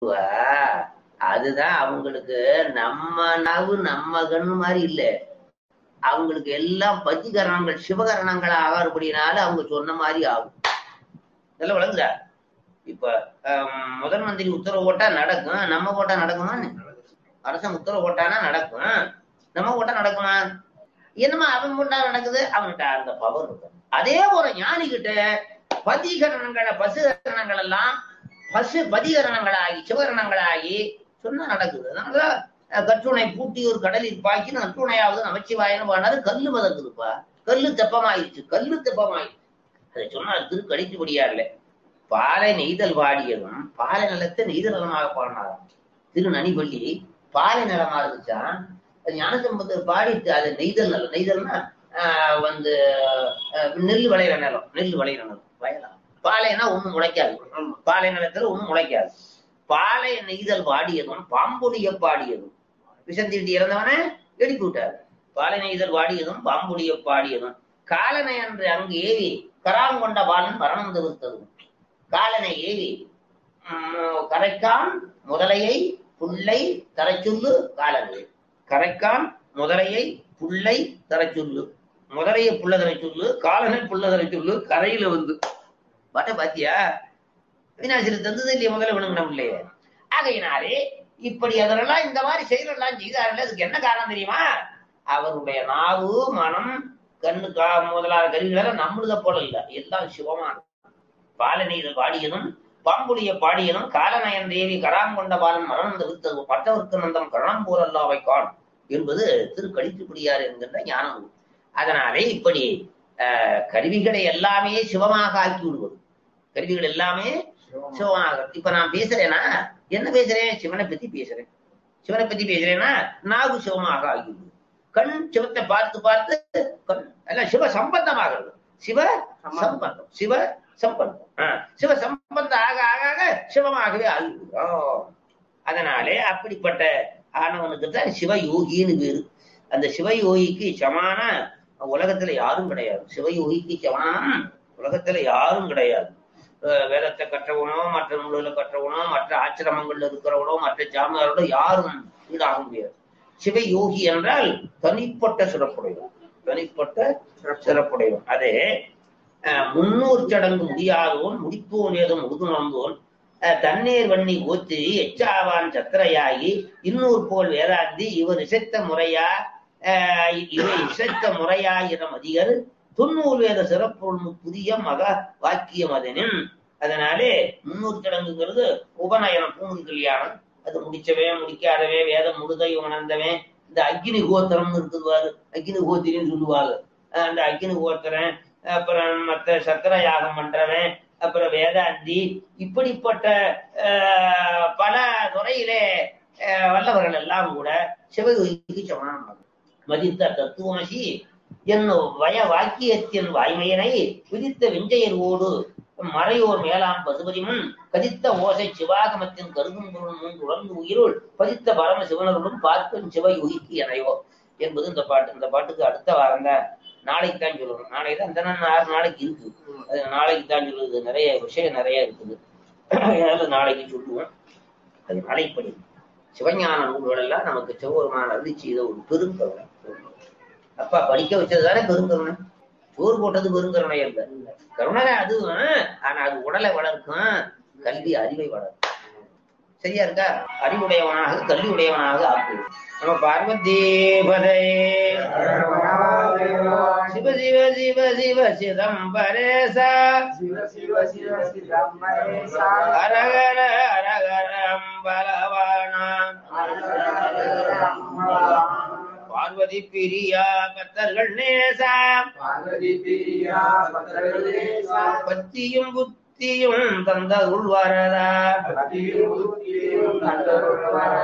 அதுதான் அவங்களுக்கு நம்ம நவு நம்ம கண்ணு மாதிரி இல்ல அவங்களுக்கு எல்லாம் பத்திகரணங்கள் சிவகரணங்கள் ஆகாறுபடினால அவங்க சொன்ன மாதிரி ஆகும் இதெல்லாம் விளங்குதா இப்ப ஆம், முதல் மந்திரி உத்தரவு போட்டா நடக்கும் நம்ம போட்டா நடக்குமா அரசன் உத்தரவு போட்டானா நடக்கும் நம்ம போட்டா நடக்குமா என்னமா அவன் போட்டா நடக்குது அவன்கிட்ட அந்த பவர் இருக்கு அதே போல ஞானி கிட்ட பதிகரணங்களை பசுகரணங்கள் எல்லாம் பசு பதிகரணங்களாகி சிவகரணங்களாகி சொன்னா நடக்குது அதனால அஹ், கற்றுணை பூட்டி ஒரு கடலில் பாக்கி நற்றுணையாவது நமச்சிவாயன்னு பாடினாரு கல்லு மதக்குதுப்பா கல்லு தெப்பமாயிருச்சு கல்லு தெப்பமாயிருச்சு அதை சொன்னா திரு கடிக்கும்படியா இல்லை பாலை நெய்தல் வாடியதும் பாலை நிலத்தை நெய்தல் நிலமாக பாடினாராம் திரு நனிபள்ளி பாலை நிலமா இருந்துச்சான் அது ஞானசம்பந்தர் பாடிட்டு அது நெய்தல் நிலம் நெய்தல்னா ஆஹ் வந்து ஆஹ் நெல் விளையிற நிலம் நெல் விளையிற நிலம் வயலா பாலைனா ஒண்ணும் முளைக்காது பாலை நிலத்துல ஒண்ணும் முளைக்காது பாலை நெய்தல் வாடியதும் பாம்புடிய பாடியதும் விஷந்தீட்டி இறந்தவன எழுப்பி விட்டாரு பாலை நெய்தல் வாடியதும் பாம்புடிய பாடியதும் காலனை அன்று அங்கு ஏவி கராங்கொண்ட பாலன் மரணம் தவிர்த்ததும் காலனை ஏவி உம், கரைக்கான் முதலையை புல்லை தரச்சொல்லு காலனை கரைக்கான் முதலையை புல்லை தரச்சொல்லு முதலையை புள்ள தரச்சொல்லு காலனை புள்ள தரச்சொல்லு கரையில வந்து பாட்ட பாத்தியா வினாசிரி தந்தது இல்லையே முதல்ல விழுங்கின இல்லையே ஆகையினாலே இப்படி அதெல்லாம் இந்த மாதிரி செயலெல்லாம் செய்தார்கள் அதுக்கு என்ன காரணம் தெரியுமா அவருடைய நாவு மனம் கண்ணு கா முதலான கருவிகளெல்லாம் நம்மளுத போல இல்ல எல்லாம் சிவமான பாலநீர் பாடியதும் பாம்புடைய பாடியதும் காலநயன் தேவி கராங்கொண்ட பாலன் மரணம் தவிர்த்தது பட்டவர்க்கு நந்தம் கரணம் போலல்லாவை காண் என்பது திருக்கழித்துக்குடியார் என்கின்ற ஞானம் நூல். அதனாலே இப்படி அஹ், கருவிகளை எல்லாமே சிவமாக ஆக்கி விடுவது கருவிகள் எல்லாமே சிவமாக இப்ப நான் பேசுறேன்னா என்ன பேசுறேன் சிவனை பத்தி பேசுறேன் சிவனை பத்தி பேசுறேன்னா நாகு சிவமாக ஆகி விடுவது கண் சிவத்தை பார்த்து பார்த்து கண் எல்லாம் சிவ சம்பந்தமாகிறது சிவ சம்பந்தம் சிவ சம்பந்தம் ஆ, சிவ சம்பந்தம் ஆக ஆக ஆக சிவமாகவே ஆகிவிடும் அதனாலே அப்படிப்பட்ட ஆனவனுக்கு தான் சிவயோகின்னு பேரு அந்த சிவயோகிக்கு சமான உலகத்துல யாரும் கிடையாது சிவயோகிக்கு சமானம் உலகத்துல யாரும் கிடையாது அஹ் வேதத்தை கற்றவனோ மற்ற நூல்களை கற்றவனோ மற்ற ஆச்சிரமங்கள்ல இருக்கிறவனோ மற்ற ஜாமியாரோட யாரும் ஈடாக முடியாது சிவயோகி என்றால் தனிப்பட்ட சிறப்புடையவன் தனிப்பட்ட சிறப்புடையவன் அதே அஹ், முன்னூறு சடங்கு முடியாதோன் முடிப்போன் ஏதும் முதுகுணர்ந்தோன் அஹ், தண்ணீர் வண்ணி ஓத்து எச்சாவான் சத்திரையாகி இன்னொரு போல் வேதாந்தி இவர் இசைத்த முறையா அஹ், இவர் இசைத்த முறையாயிரம் அதிகர் தொண்ணூறு வேத சிறப்பு புதிய மக வாக்கியம் அதனின் அதனாலே முன்னூறு சடங்குங்கிறது உபநயனம் பூமுடி கல்யாணம் அது முடிச்சவன் முடிக்காதவன் வேதம் முழுதை உணர்ந்தவன் இந்த அக்னி கோத்திரம்னு இருக்குது பாரு அக்னி கோத்திரின்னு சொல்லுவாங்க அஹ் அந்த அக்னி கோத்திரன் அப்புறம் மத்த சத்திர யாகம் பண்றவன் அப்புறம் வேதாந்தி இப்படிப்பட்ட அஹ், பல துறையிலே அஹ், வல்லவர்கள் எல்லாம் கூட சிவகோயிலுக்கு சமானம் மதித்த தத்துவமசி என்னும் வய வாக்கியத்தின் வாய்மையினை விதித்த விஞ்சையர்வோடு மறையோர் மேலாம் பசுபதிமுன் கதித்த ஓசை சிவாகமத்தின் கருதும் பொருள் முன் தொடர்ந்து உயிருள் பதித்த பரம சிவனருடன் பார்க்கும் சிவயோகிக்கு எனையோ என்பது இந்த பாட்டு இந்த பாட்டுக்கு அடுத்த வாரம் தான் நாளைக்கு தான் சொல்லணும் நாளைக்கு தான் இந்த நாள் ஆறு நாளைக்கு இருக்கு அது நாளைக்கு தான் சொல்லுது நிறைய விஷயம் நிறைய இருக்குது அதனால நாளைக்கு சொல்லுவோம் அது நாளைப்படி சிவஞான நூல்கள் எல்லாம் நமக்கு சிவபெருமான அருளி செய்த ஒரு பெருங்கருணை அப்பா படிக்க வச்சது தானே பெருங்கருணை சோறு போட்டது பெருங்கருணை அல்ல கருணை அதுவும் ஆனா அது உடலை வளர்க்கும் கல்வி அறிவை வளர்க்கும் சரியா இருக்கா அறிவுடையவனாக கல்வி உடையவனாக ஆக்குது நம்ம பார்வதி பதே சிவ சிவ சிவ சிவ சிதம்பரேசா சிவ சிவ சிவ சிதம்பரேசா அரகர அரகரம் பலவானாம் பார்வதி பிரியா பத்தர்கள் நேசா பார்வதி பிரியா பத்ரேசா பத்தியும் புத்தியும் தந்தருள் வரதா பத்தியும் புத்தியும் தந்தருள்வார்